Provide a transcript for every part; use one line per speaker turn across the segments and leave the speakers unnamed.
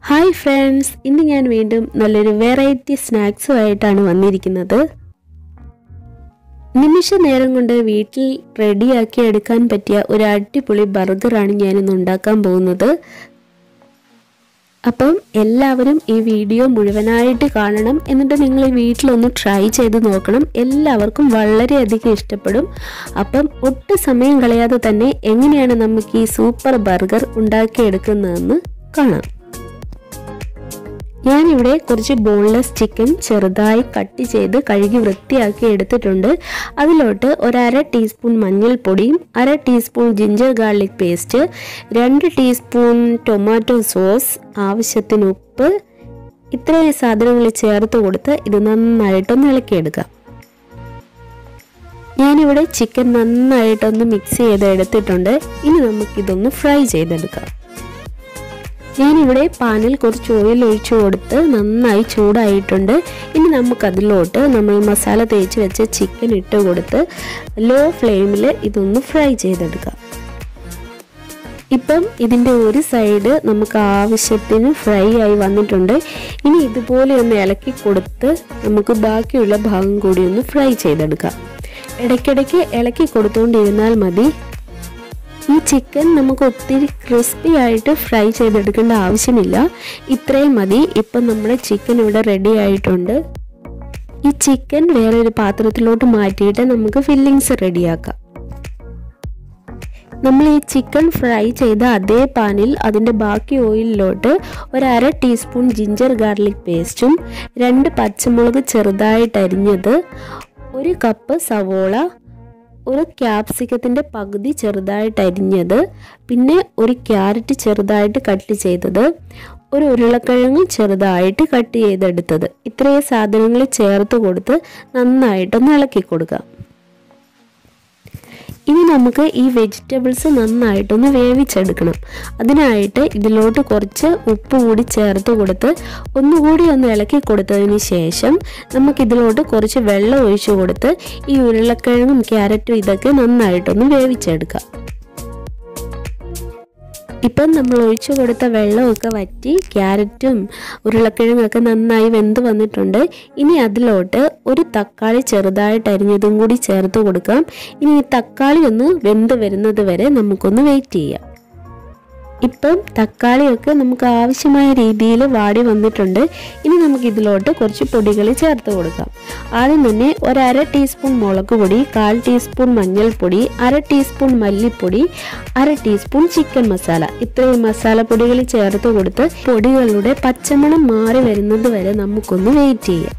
hi friends ഇന്ന് ഞാൻ വീണ്ടും നല്ലൊരു വെറൈറ്റി സ്നാക്സുമായിട്ടാണ് വന്നിരിക്കുന്നത് നിമിഷ നേരം കൊണ്ട് വീട്ടിൽ റെഡിയാക്കി എടുക്കാൻ പറ്റിയ ഒരു അടിപൊളി ബർഗറാണ് ഞാനിന്ന് ഉണ്ടാക്കാൻ പോകുന്നത് അപ്പം എല്ലാവരും ഈ വീഡിയോ മുഴുവനായിട്ട് കാണണം എന്നിട്ട് നിങ്ങൾ ഈ വീട്ടിലൊന്ന് ട്രൈ ചെയ്ത് നോക്കണം എല്ലാവർക്കും വളരെയധികം ഇഷ്ടപ്പെടും അപ്പം ഒട്ടും സമയം കളയാതെ തന്നെ എങ്ങനെയാണ് നമുക്ക് ഈ സൂപ്പർ ബർഗർ ഉണ്ടാക്കിയെടുക്കുന്നതെന്ന് കാണാം ഞാനിവിടെ കുറച്ച് ബോൺലെസ് ചിക്കൻ ചെറുതായി കട്ട് ചെയ്ത് കഴുകി വൃത്തിയാക്കി എടുത്തിട്ടുണ്ട് അതിലോട്ട് ഒരു അര ടീസ്പൂൺ മഞ്ഞൾപ്പൊടിയും അര ടീസ്പൂൺ ജിഞ്ചർ ഗാർലിക് പേസ്റ്റ് രണ്ട് ടീസ്പൂൺ ടൊമാറ്റോ സോസ് ആവശ്യത്തിന് ഉപ്പ് ഇത്രയും സാധനങ്ങൾ ചേർത്ത് കൊടുത്ത് ഇത് നന്നായിട്ടൊന്ന് ഇളക്കിയെടുക്കാം ഞാനിവിടെ ചിക്കൻ നന്നായിട്ടൊന്ന് മിക്സ് ചെയ്ത് എടുത്തിട്ടുണ്ട് ഇനി നമുക്കിതൊന്ന് ഫ്രൈ ചെയ്തെടുക്കാം ഞാനിവിടെ പാനിൽ കുറച്ച് ഓയിൽ ഒഴിച്ചു കൊടുത്ത് നന്നായി ചൂടായിട്ടുണ്ട് ഇനി നമുക്കതിലോട്ട് നമ്മൾ മസാല തേച്ച് വെച്ച ചിക്കൻ ഇട്ട് കൊടുത്ത് ലോ ഫ്ലെയിമിൽ ഇതൊന്ന് ഫ്രൈ ചെയ്തെടുക്കാം ഇപ്പം ഇതിൻ്റെ ഒരു സൈഡ് നമുക്ക് ആവശ്യത്തിന് ഫ്രൈ ആയി വന്നിട്ടുണ്ട് ഇനി ഇതുപോലെ ഒന്ന് ഇളക്കി കൊടുത്ത് നമുക്ക് ബാക്കിയുള്ള ഭാഗം കൂടി ഒന്ന് ഫ്രൈ ചെയ്തെടുക്കാം ഇടയ്ക്കിടയ്ക്ക് ഇളക്കി കൊടുത്തുകൊണ്ടിരുന്നാൽ മതി ഈ ചിക്കൻ നമുക്ക് ഒത്തിരി ക്രിസ്പി ആയിട്ട് ഫ്രൈ ചെയ്തെടുക്കേണ്ട ആവശ്യമില്ല ഇത്രയും മതി ഇപ്പം നമ്മുടെ ചിക്കൻ ഇവിടെ റെഡി ആയിട്ടുണ്ട് ഈ ചിക്കൻ വേറൊരു പാത്രത്തിലോട്ട് മാറ്റിയിട്ട് നമുക്ക് ഫില്ലിങ്സ് റെഡിയാക്കാം നമ്മൾ ഈ ചിക്കൻ ഫ്രൈ ചെയ്ത അതേ പാനിൽ അതിൻ്റെ ബാക്കി ഓയിലിലോട്ട് ഒരു അര ടീസ്പൂൺ ജിഞ്ചർ ഗാർലിക് പേസ്റ്റും രണ്ട് പച്ചമുളക് ചെറുതായിട്ട് അരിഞ്ഞത് ഒരു കപ്പ് സവോള ഒരു ക്യാപ്സിക്കത്തിൻ്റെ പകുതി ചെറുതായിട്ട് അരിഞ്ഞത് പിന്നെ ഒരു ക്യാരറ്റ് ചെറുതായിട്ട് കട്ട് ചെയ്തത് ഒരു ഉരുളക്കിഴങ്ങ് ചെറുതായിട്ട് കട്ട് ചെയ്തെടുത്തത് ഇത്രയും സാധനങ്ങൾ ചേർത്ത് കൊടുത്ത് നന്നായിട്ടൊന്ന് ഇളക്കി കൊടുക്കാം ഇനി നമുക്ക് ഈ വെജിറ്റബിൾസ് നന്നായിട്ടൊന്ന് വേവിച്ചെടുക്കണം അതിനായിട്ട് ഇതിലോട്ട് കുറച്ച് ഉപ്പ് കൂടി ചേർത്ത് കൊടുത്ത് ഒന്നുകൂടി ഒന്ന് ഇളക്കി കൊടുത്തതിന് ശേഷം നമുക്കിതിലോട്ട് കുറച്ച് വെള്ളം ഒഴിച്ചു കൊടുത്ത് ഈ ഉരുളക്കിഴങ്ങും ക്യാരറ്റും ഇതൊക്കെ നന്നായിട്ടൊന്ന് വേവിച്ചെടുക്കാം ഇപ്പം നമ്മൾ ഒഴിച്ചു കൊടുത്ത വെള്ളമൊക്കെ വറ്റി ക്യാരറ്റും ഉരുളക്കിഴങ്ങൊക്കെ നന്നായി വെന്ത് വന്നിട്ടുണ്ട് ഇനി അതിലോട്ട് ഒരു തക്കാളി ചെറുതായിട്ട് അരിഞ്ഞതും കൂടി ചേർത്ത് കൊടുക്കാം ഇനി ഈ തക്കാളി ഒന്ന് വെന്ത് വരുന്നത് വരെ നമുക്കൊന്ന് വെയിറ്റ് ചെയ്യാം ഇപ്പം തക്കാളിയൊക്കെ നമുക്ക് ആവശ്യമായ രീതിയിൽ വാടി വന്നിട്ടുണ്ട് ഇനി നമുക്ക് ഇതിലോട്ട് കുറച്ച് പൊടികൾ ചേർത്ത് കൊടുക്കാം ആദ്യം തന്നെ ഒരു അര ടീസ്പൂൺ മുളക് പൊടി കാൽ ടീസ്പൂൺ മഞ്ഞൾപ്പൊടി അര ടീസ്പൂൺ മല്ലിപ്പൊടി അര ടീസ്പൂൺ ചിക്കൻ മസാല ഇത്രയും മസാലപ്പൊടികൾ ചേർത്ത് കൊടുത്ത് പൊടികളുടെ പച്ചമണം മാറി വരുന്നത് വരെ നമുക്കൊന്ന് വെയിറ്റ് ചെയ്യാം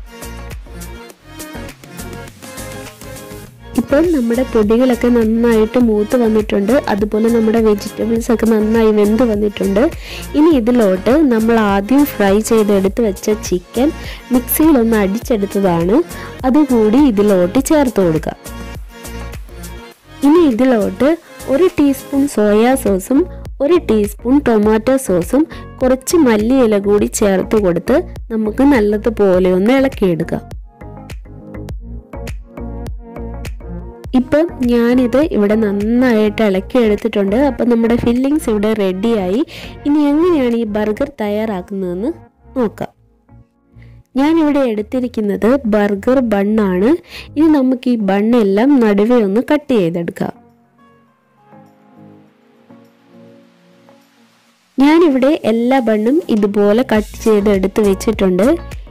ഇപ്പം നമ്മുടെ പൊടികളൊക്കെ നന്നായിട്ട് മൂത്ത് വന്നിട്ടുണ്ട് അതുപോലെ നമ്മുടെ വെജിറ്റബിൾസ് ഒക്കെ നന്നായി വെന്ത് വന്നിട്ടുണ്ട് ഇനി ഇതിലോട്ട് നമ്മൾ ആദ്യം ഫ്രൈ ചെയ്തെടുത്ത് വെച്ച ചിക്കൻ മിക്സിയിൽ ഒന്ന് അടിച്ചെടുത്തതാണ് അതുകൂടി ഇതിലോട്ട് ചേർത്ത് കൊടുക്കുക ഇനി ഇതിലോട്ട് ഒരു ടീസ്പൂൺ സോയാ സോസും ഒരു ടീസ്പൂൺ ടൊമാറ്റോ സോസും കുറച്ച് മല്ലിയില കൂടി ചേർത്ത് കൊടുത്ത് നമുക്ക് നല്ലതുപോലെ ഒന്ന് ഇളക്കിയെടുക്കാം ഇപ്പം ഞാനിത് ഇവിടെ നന്നായിട്ട് ഇളക്കി എടുത്തിട്ടുണ്ട് അപ്പം നമ്മുടെ ഫില്ലിങ്സ് ഇവിടെ റെഡിയായി ഇനി എങ്ങനെയാണ് ഈ ബർഗർ തയ്യാറാക്കുന്നതെന്ന് നോക്കാം ഞാനിവിടെ എടുത്തിരിക്കുന്നത് ബർഗർ ബണ്ണാണ് ഇനി നമുക്ക് ഈ ബണ്ണെല്ലാം നടുവേ ഒന്ന് കട്ട് ചെയ്തെടുക്കാം ഞാനിവിടെ എല്ലാ ബണ്ണും ഇതുപോലെ കട്ട് ചെയ്ത് എടുത്ത് വെച്ചിട്ടുണ്ട്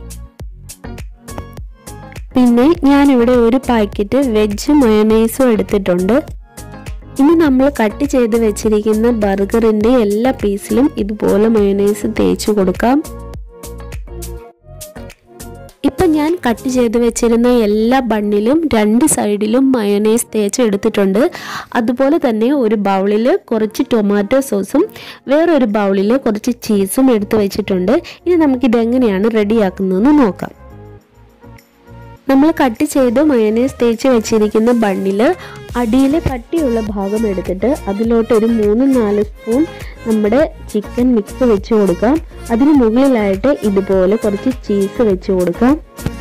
പിന്നെ ഞാനിവിടെ ഒരു പാക്കറ്റ് വെജ് മയണൈസും എടുത്തിട്ടുണ്ട് ഇനി നമ്മൾ കട്ട് ചെയ്ത് വെച്ചിരിക്കുന്ന ബർഗറിൻ്റെ എല്ലാ പീസിലും ഇതുപോലെ മയണൈസ് തേച്ച് കൊടുക്കാം ഇപ്പം ഞാൻ കട്ട് ചെയ്ത് വെച്ചിരുന്ന എല്ലാ ബണ്ണിലും രണ്ട് സൈഡിലും മയണൈസ് തേച്ച് എടുത്തിട്ടുണ്ട് അതുപോലെ തന്നെ ഒരു ബൗളിൽ കുറച്ച് ടൊമാറ്റോ സോസും വേറൊരു ബൗളിൽ കുറച്ച് ചീസും എടുത്ത് വെച്ചിട്ടുണ്ട് ഇനി നമുക്കിത് എങ്ങനെയാണ് റെഡിയാക്കുന്നതെന്ന് നോക്കാം നമ്മൾ കട്ട് ചെയ്ത് മയനേസ് തേച്ച് വെച്ചിരിക്കുന്ന ബണ്ണിൽ അടിയിലെ കട്ടിയുള്ള ഭാഗം എടുത്തിട്ട് അതിലോട്ട് ഒരു മൂന്ന് നാല് സ്പൂൺ നമ്മുടെ ചിക്കൻ മിക്സ് വെച്ച് കൊടുക്കാം അതിന് മുകളിലായിട്ട് ഇതുപോലെ കുറച്ച് ചീസ് വെച്ച് കൊടുക്കാം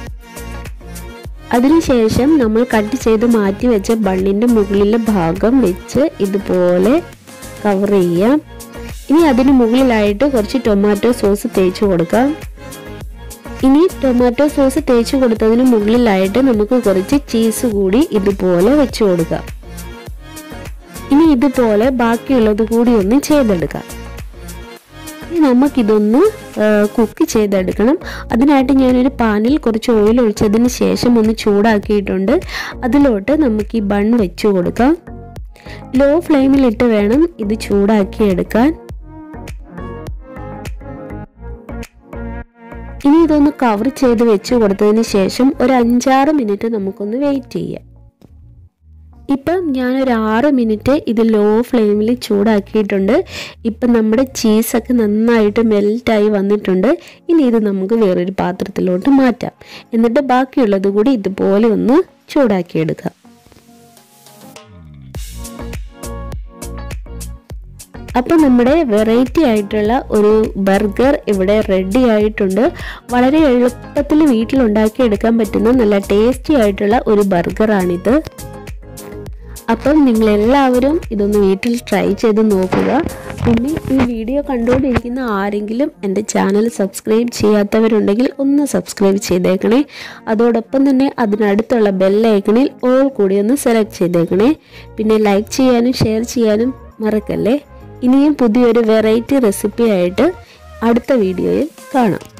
അതിനുശേഷം നമ്മൾ കട്ട് ചെയ്ത് മാറ്റി വെച്ച ബണ്ണിൻ്റെ മുകളിലെ ഭാഗം വെച്ച് ഇതുപോലെ കവർ ചെയ്യാം ഇനി അതിന് മുകളിലായിട്ട് കുറച്ച് ടൊമാറ്റോ സോസ് തേച്ച് കൊടുക്കാം ഇനി ടൊമാറ്റോ സോസ് തേച്ച് കൊടുത്തതിന് മുകളിലായിട്ട് നമുക്ക് കുറച്ച് ചീസ് കൂടി ഇതുപോലെ വെച്ച് കൊടുക്കാം ഇനി ഇതുപോലെ ബാക്കിയുള്ളത് കൂടി ഒന്ന് ചെയ്തെടുക്കാം ഇനി നമുക്കിതൊന്ന് കുക്ക് ചെയ്തെടുക്കണം അതിനായിട്ട് ഞാനൊരു പാനിൽ കുറച്ച് ഓയിൽ ഒഴിച്ചതിന് ശേഷം ഒന്ന് ചൂടാക്കിയിട്ടുണ്ട് അതിലോട്ട് നമുക്ക് ഈ ബൺ വെച്ച് കൊടുക്കാം ലോ ഫ്ലെയിമിലിട്ട് വേണം ഇത് ചൂടാക്കി എടുക്കാൻ ഇനി ഇതൊന്ന് കവർ ചെയ്ത് വെച്ച് കൊടുത്തതിന് ശേഷം ഒരു അഞ്ചാറ് മിനിറ്റ് നമുക്കൊന്ന് വെയിറ്റ് ചെയ്യാം ഇപ്പം ഞാനൊരു ആറ് മിനിറ്റ് ഇത് ലോ ഫ്ലെയിമിൽ ചൂടാക്കിയിട്ടുണ്ട് ഇപ്പം നമ്മുടെ ചീസൊക്കെ നന്നായിട്ട് മെൽറ്റായി വന്നിട്ടുണ്ട് ഇനി ഇത് നമുക്ക് വേറൊരു പാത്രത്തിലോട്ട് മാറ്റാം എന്നിട്ട് ബാക്കിയുള്ളത് കൂടി ഇതുപോലെ ഒന്ന് ചൂടാക്കിയെടുക്കാം അപ്പോൾ നമ്മുടെ വെറൈറ്റി ആയിട്ടുള്ള ഒരു ബർഗർ ഇവിടെ റെഡി ആയിട്ടുണ്ട് വളരെ എളുപ്പത്തിൽ വീട്ടിലുണ്ടാക്കി എടുക്കാൻ പറ്റുന്ന നല്ല ടേസ്റ്റി ആയിട്ടുള്ള ഒരു ബർഗറാണിത് അപ്പം നിങ്ങളെല്ലാവരും ഇതൊന്ന് വീട്ടിൽ ട്രൈ ചെയ്ത് നോക്കുക പിന്നെ ഈ വീഡിയോ കണ്ടുകൊണ്ടിരിക്കുന്ന ആരെങ്കിലും എൻ്റെ ചാനൽ സബ്സ്ക്രൈബ് ചെയ്യാത്തവരുണ്ടെങ്കിൽ ഒന്ന് സബ്സ്ക്രൈബ് ചെയ്തേക്കണേ അതോടൊപ്പം തന്നെ അതിനടുത്തുള്ള ബെല്ലൈക്കണിൽ ഓൾ കൂടി ഒന്ന് സെലക്ട് ചെയ്തേക്കണേ പിന്നെ ലൈക്ക് ചെയ്യാനും ഷെയർ ചെയ്യാനും മറക്കല്ലേ ഇനിയും പുതിയൊരു വെറൈറ്റി റെസിപ്പി ആയിട്ട് അടുത്ത വീഡിയോയിൽ കാണാം